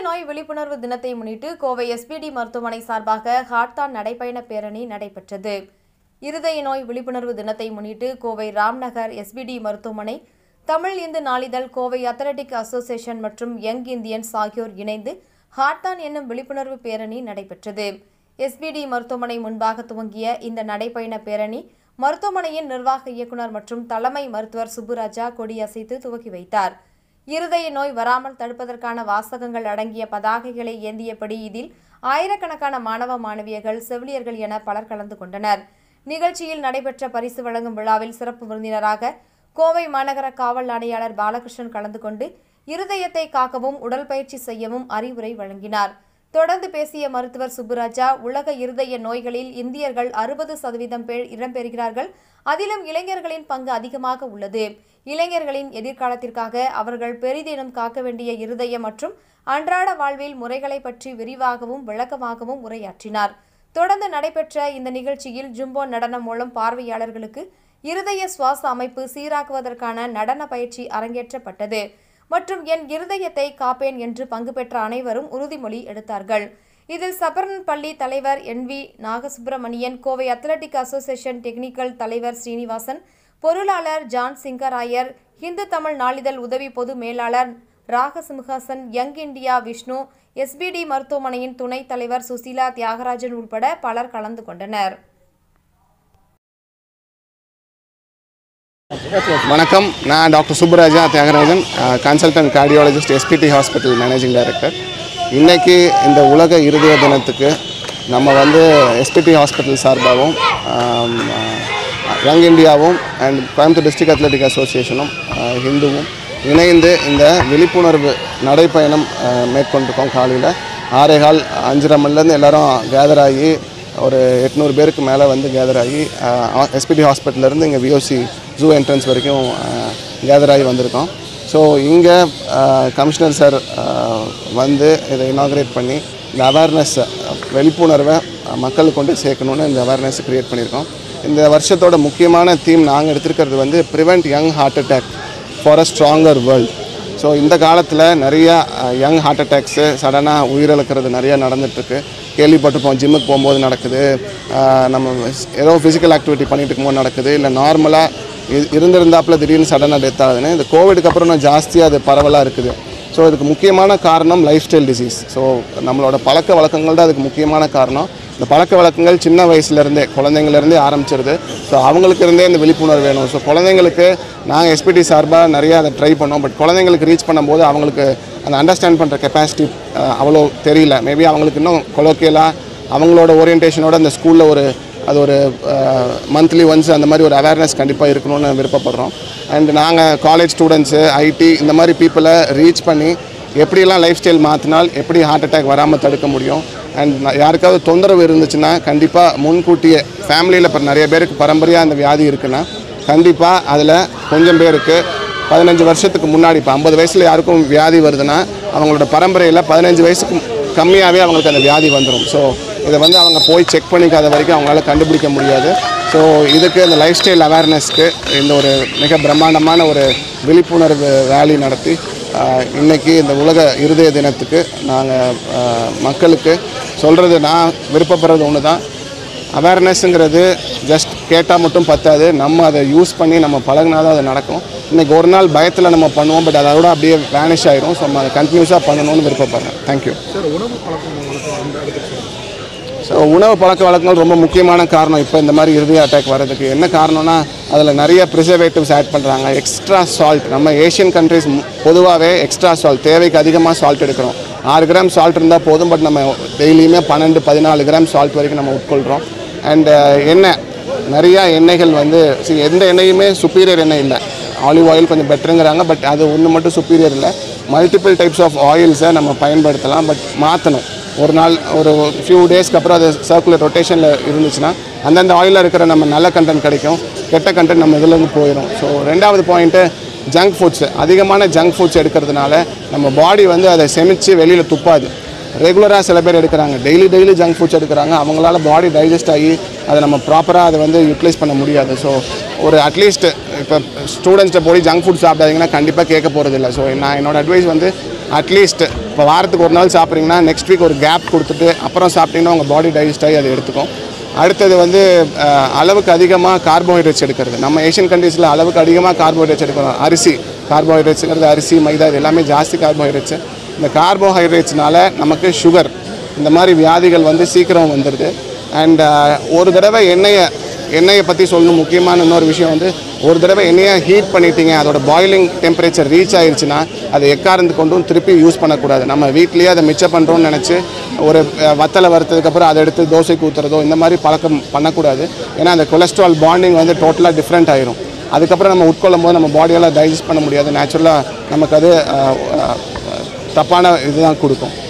நோய் விழிப்புணர்வு தினத்தை முன்னிட்டு கோவை எஸ்பிடி மருத்துவமனை சார்பாக ஹார்த்தான் நடைப்பயண பேரணி நடைபெற்றது இருதய நோய் விழிப்புணர்வு தினத்தை முன்னிட்டு கோவை ராம்நகர் எஸ்பிடி மருத்துவமனை தமிழ் இந்து நாளிதழ் கோவை அத்லட்டிக் அசோசியேஷன் மற்றும் யங் இந்தியன்ஸ் ஆகியோர் இணைந்து ஹார்த்தான் என்னும் விழிப்புணர்வு பேரணி நடைபெற்றது எஸ்பிடி மருத்துவமனை முன்பாக துவங்கிய இந்த நடைப்பயண பேரணி மருத்துவமனையின் நிர்வாக இயக்குனர் மற்றும் தலைமை மருத்துவர் சுப்புராஜா கொடியசைத்து துவக்கி வைத்தார் இருதய நோய் வராமல் தடுப்பதற்கான வாசகங்கள் அடங்கிய பதாகைகளை ஏந்தியபடி இதில் ஆயிரக்கணக்கான மாணவ மாணவியர்கள் செவிலியர்கள் என பலர் கலந்து கொண்டனர் நிகழ்ச்சியில் நடைபெற்ற பரிசு வழங்கும் விழாவில் சிறப்பு விருந்தினராக கோவை மாநகர காவல் ஆணையாளர் பாலகிருஷ்ணன் கலந்து கொண்டு இருதயத்தை காக்கவும் உடற்பயிற்சி செய்யவும் அறிவுரை வழங்கினார் தொடர்ந்து பேசிய மருத்துவர் சுப்புராஜா உலக இருதய நோய்களில் இந்தியர்கள் அறுபது சதவீதம் பேர் இடம்பெறுகிறார்கள் அதிலும் இளைஞர்களின் பங்கு அதிகமாக உள்ளது இளைஞர்களின் எதிர்காலத்திற்காக அவர்கள் பெரிதினம் காக்க வேண்டிய இருதயம் மற்றும் அன்றாட வாழ்வில் முறைகளை பற்றி விரிவாகவும் விளக்கமாகவும் உரையாற்றினார் தொடர்ந்து நடைபெற்ற இந்த நிகழ்ச்சியில் ஜும்போ நடனம் மூலம் பார்வையாளர்களுக்கு இருதய சுவாச அமைப்பு சீராக்குவதற்கான நடன பயிற்சி அரங்கேற்றப்பட்டது மற்றும் என் இருதயத்தை காப்பேன் என்று பங்கு பெற்ற அனைவரும் உறுதிமொழி எடுத்தார்கள் இதில் சபரன் பள்ளி தலைவர் N V Nagasubramanian Kovai athletic association technical தலைவர் ஸ்ரீனிவாசன் பொருளாளர் ஜான் சிங்கராயர் ஹிந்து தமிழ் நாளிதழ் உதவி பொது மேலாளர் Ragasimhasan young India Vishnu SPT மருத்துவமனையின் துணைத் தலைவர் சுசீலா தியாகராஜன் உட்பட பலர் கலந்து கொண்டனர் வணக்கம் நான் doctor Subburaja Thiyagarajan consultant cardiologist SPT hospital managing director இன்னைக்கு இந்த உலக இருதய தினத்துக்கு நம்ம வந்து எஸ்பிடி ஹாஸ்பிட்டல் சார்பாகவும் யங் இந்தியாவும் அண்ட் கோயம்புத்தூர் டிஸ்ட்ரிக்ட் அத்லட்டிக் அசோசியேஷனும் ஹிந்துவும் இணைந்து இந்த விழிப்புணர்வு நடைப்பயணம் அஹ், மேற்கொண்டிருக்கோம் காலையில் ஆறேகால் அஞ்சரை மணிலேருந்து எல்லாரும் கேதர் ஆகி ஒரு எட்நூறு பேருக்கு மேலே வந்து கேதர் ஆகி எஸ்பிடி ஹாஸ்பிட்டல்லேருந்து இங்கே விஓசி ஜூ என்ட்ரன்ஸ் வரைக்கும் கேதர் ஆகி வந்திருக்கோம் ஸோ இங்கே கமிஷனர் சார் வந்து இதை இனாக்ரேட் பண்ணி இந்த அவேர்னஸ் விழிப்புணர்வை மக்களுக்கு கொண்டு சேர்க்கணுன்னு இந்த அவேர்னஸ் க்ரியேட் பண்ணியிருக்கோம் இந்த வருஷத்தோட முக்கியமான தீம் நாங்கள் எடுத்திருக்கிறது வந்து prevent young heart attack for a stronger world so இந்த காலத்தில் நிறையா யங் ஹார்ட் அட்டாக்ஸு சடனாக உயிரிழக்கிறது நிறையா நடந்துகிட்ருக்கு கேள்விப்பட்டிருப்போம் ஜிம்முக்கு போகும்போது நடக்குது அஹ் நம்ம ஏதோ ஃபிசிக்கல் ஆக்டிவிட்டி பண்ணிட்டு இருக்கும்போது நடக்குது இல்லை நார்மலாக இருந்திருந்தாப்புல திடீர்னு சடனாக டெத் ஆகுதுன்னு இந்த கோவிடுக்கு அப்புறம் இன்னும் ஜாஸ்தியாக அது பரவலாக இருக்குது ஸோ இதுக்கு முக்கியமான காரணம் லைஃப் ஸ்டைல் டிசீஸ் ஸோ நம்மளோட பழக்க வழக்கங்கள் தான் அதுக்கு முக்கியமான காரணம் இந்த பழக்க வழக்கங்கள் சின்ன வயசுலேருந்தே குழந்தைங்கள்லேருந்தே ஆரம்பிச்சிருது ஸோ அவங்களுக்கு இருந்தே இந்த விழிப்புணர்வு வேணும் ஸோ குழந்தைங்களுக்கு நாங்கள் எஸ்பிடி சார்பாக நிறைய அதை ட்ரை பண்ணோம் பட் குழந்தைங்களுக்கு ரீச் பண்ணும்போது அவங்களுக்கு அந்த அண்டர்ஸ்டாண்ட் பண்ணுற கெப்பாசிட்டி அவ்வளோ தெரியல மேபி அவங்களுக்கு இன்னும் கொலோக்கியலாக அவங்களோட ஓரியன்டேஷனோட அந்த ஸ்கூலில் ஒரு அது ஒரு மந்த்லி ஒன்ஸ் அந்த மாதிரி ஒரு அவேர்னஸ் கண்டிப்பாக இருக்கணும்னு விருப்பப்படுறோம் அண்ட் நாங்கள் காலேஜ் ஸ்டூடெண்ட்ஸு ஐடி இந்த மாதிரி பீப்புளை ரீச் பண்ணி எப்படியெல்லாம் லைஃப் ஸ்டைல் மாற்றினால் எப்படி ஹார்ட் அட்டாக் வராமல் தடுக்க முடியும் அண்ட் யாருக்காவது தொந்தரவு இருந்துச்சுன்னா கண்டிப்பாக முன்கூட்டியே ஃபேமிலியில் இப்போ நிறைய பேருக்கு பரம்பரையாக அந்த வியாதி இருக்குன்னா கண்டிப்பாக அதில் கொஞ்சம் பேருக்கு பதினஞ்சு வருஷத்துக்கு முன்னாடி இப்போ ஐம்பது வயசில் யாருக்கும் வியாதி வருதுன்னா அவங்களோட பரம்பரையில் பதினஞ்சு வயசுக்கு கம்மியாகவே அவங்களுக்கு அந்த வியாதி வந்துடும் ஸோ இதை வந்து அவங்க போய் செக் பண்ணிக்காத வரைக்கும் அவங்களால கண்டுபிடிக்க முடியாது ஸோ இதுக்கு இந்த லைஃப் ஸ்டைல் அவேர்னஸ்க்கு இந்த ஒரு மிக பிரம்மாண்டமான ஒரு விழிப்புணர்வு ரேலி நடத்தி ஆஹ், இன்னைக்கு இந்த உலக இருதய தினத்துக்கு நாங்கள் மக்களுக்கு சொல்கிறது நான் விருப்பப்படுறது ஒன்று தான் அவேர்னஸ்ங்கிறது ஜஸ்ட் கேட்டால் மட்டும் பத்தாது நம்ம அதை யூஸ் பண்ணி நம்ம பழகினா தான் அது நடக்கும் இன்றைக்கி ஒரு நாள் பயத்தில் நம்ம பண்ணுவோம் பட் அதோட அப்படியே வேனிஷ் ஆயிரும் ஸோ நம்ம அதை கண்டினியூஸாக பண்ணணும்னு விருப்பப்படுறேன் தேங்க்யூ ஸோ உணவு பழக்க வழக்கங்கள் ரொம்ப முக்கியமான காரணம் இப்போ இந்த மாதிரி இருதய அட்டாக் வர்றதுக்கு என்ன காரணம்னா அதில் நிறைய ப்ரிசர்வேட்டிவ்ஸ் ஆட் பண்ணுறாங்க எக்ஸ்ட்ரா சால்ட் நம்ம ஏஷியன் கண்ட்ரிஸ் பொதுவாகவே எக்ஸ்ட்ரா சால்ட் தேவைக்கு அதிகமாக சால்ட் எடுக்கிறோம் ஆறு கிராம் சால்ட் இருந்தால் போதும் பட் நம்ம டெய்லியுமே பன்னெண்டு பதினாலு கிராம் சால்ட் வரைக்கும் நம்ம உட்கொள்கிறோம் அண்ட் எண்ணெய் நிறையா எண்ணெய்கள் வந்து see, எந்த எண்ணெயுமே சுப்பீரியர் எண்ணெய் இல்லை ஆலிவ் ஆயில் கொஞ்சம் பெட்டருங்கிறாங்க பட் அது ஒன்று மட்டும் சுப்பீரியர் இல்லை மல்டிபிள் டைப்ஸ் ஆஃப் ஆயில்ஸை நம்ம பயன்படுத்தலாம் பட் மாற்றணும் ஒரு நாள் ஒரு ஃபியூ டேஸ்க்கு அப்புறம் அது சர்க்குலர் ரொட்டேஷனில் இருந்துச்சுன்னா அந்தந்த ஆயிலில் இருக்கிற நம்ம நல்ல கண்டென்ட் கிடைக்கும் கெட்ட கண்டென்ட் நம்ம இதுலேருந்து போயிடும் ஸோ ரெண்டாவது பாயிண்ட்டு ஜங்க் ஃபுட்ஸ் அதிகமான ஜங்க் ஃபுட்ஸ் எடுக்கிறதுனால நம்ம பாடி வந்து அதை செமிச்சு வெளியில் துப்பாது ரெகுலராக சில பேர் எடுக்கிறாங்க டெய்லி டெய்லி ஜங்க் ஃபுட்ஸ் எடுக்கிறாங்க அவங்களால பாடி டைஜஸ்ட் ஆகி அதை நம்ம ப்ராப்பராக அதை வந்து யூட்டிலைஸ் பண்ண முடியாது ஸோ ஒரு அட்லீஸ்ட் இப்போ ஸ்டூடெண்ட்ஸ்கிட்ட போய் ஜங்க் ஃபுட் சாப்பிடாதீங்கன்னா கண்டிப்பாக கேட்க போகிறது இல்லை ஸோ நான் என்னோட அட்வைஸ் வந்து அட்லீஸ்ட் இப்போ வாரத்துக்கு ஒரு நாள் சாப்பிட்றீங்கன்னா நெக்ஸ்ட் வீக் ஒரு கேப் கொடுத்துட்டு அப்புறம் சாப்பிட்டீங்கன்னா உங்கள் பாடி டைஜஸ்ட் ஆகி அதை எடுத்துக்கும் அடுத்தது வந்து அஹ், அளவுக்கு அதிகமாக கார்போஹைட்ரேட்ஸ் எடுக்கிறது நம்ம ஏஷியன் கண்ட்ரீஸில் அளவுக்கு அதிகமாக கார்போஹைட்ரேட்ஸ் எடுக்கணும் அரிசி கார்போஹைட்ரேட்ஸுங்கிறது அரிசி மைதா இது எல்லாமே ஜாஸ்தி கார்போஹைட்ரேட்ஸு இந்த கார்போஹைட்ரேட்ஸ்னால நமக்கு சுகர் இந்த மாதிரி வியாதிகள் வந்து சீக்கிரம் வந்துடுது அண்ட் ஒரு தடவை எண்ணெயை எண்ணெயை பற்றி சொல்லணும் முக்கியமான இன்னொரு விஷயம் வந்து ஒரு தடவை எண்ணெயை ஹீட் பண்ணிட்டீங்க அதோட பாயிலிங் டெம்பரேச்சர் ரீச் ஆயிருச்சுன்னா அதை எக்காரந்து கொண்டும் திருப்பி யூஸ் பண்ணக்கூடாது நம்ம வீட்லேயே அதை மிச்சம் பண்ணுறோம்னு நினச்சி ஒரு அஹ், வத்தலை வறுத்ததுக்கப்புறம் அதை எடுத்து தோசைக்கு ஊற்றுறதோ இந்த மாதிரி பழக்கம் பண்ணக்கூடாது ஏன்னா அந்த கொலஸ்ட்ரால் பாண்டிங் வந்து டோட்டலாக டிஃப்ரெண்ட் ஆயிரும் அதுக்கப்புறம் நம்ம உட்கொள்ளும் போது நம்ம பாடியால் டைஜஸ்ட் பண்ண முடியாது நேச்சுரலாக நமக்கு அது அஹ், அஹ், தப்பான இதுதான் கொடுக்கும்